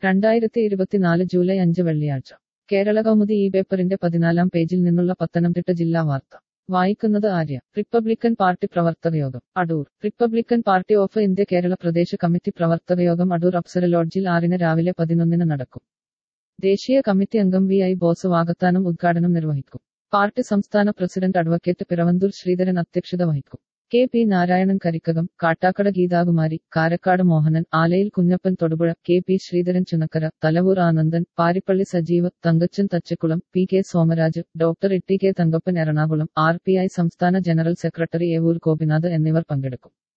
രണ്ടായിരത്തി ഇരുപത്തിനാല് ജൂലൈ അഞ്ച് വെള്ളിയാഴ്ച കേരള കൗമുദി ഈ പേപ്പറിന്റെ പതിനാലാം പേജിൽ നിന്നുള്ള പത്തനംതിട്ട ജില്ലാ വാർത്ത വായിക്കുന്നത് ആര്യ റിപ്പബ്ലിക്കൻ പാർട്ടി പ്രവർത്തക യോഗം Adoor republican party of India Kerala Pradesh committee പ്രവർത്തക യോഗം അടൂർ അപ്സര ലോഡ്ജിൽ ആറിന് രാവിലെ പതിനൊന്നിന് നടക്കും ദേശീയ കമ്മിറ്റി അംഗം വി ഐ ബോസ് വാകത്താനം ഉദ്ഘാടനം നിർവഹിക്കും പാർട്ടി സംസ്ഥാന പ്രസിഡന്റ് അഡ്വക്കേറ്റ് പിറവന്തൂർ ശ്രീധരൻ അധ്യക്ഷത വഹിക്കും K P Narayanan Karikkakam Kattakkada Geethakumari Karakkad Mohanan Alayil Kunjappan Thodupuzha K P Sreedharan Chunakkara Thalavoor Anandan Parippally Sajeev Thankachan Thachakulam P K Somaraj doctor E T K Thankappan Ernakulam R P I സംസ്ഥാന ജനറൽ സെക്രട്ടറി ഏവൂർ ഗോപിനാഥ് എന്നിവർ പങ്കെടുക്കും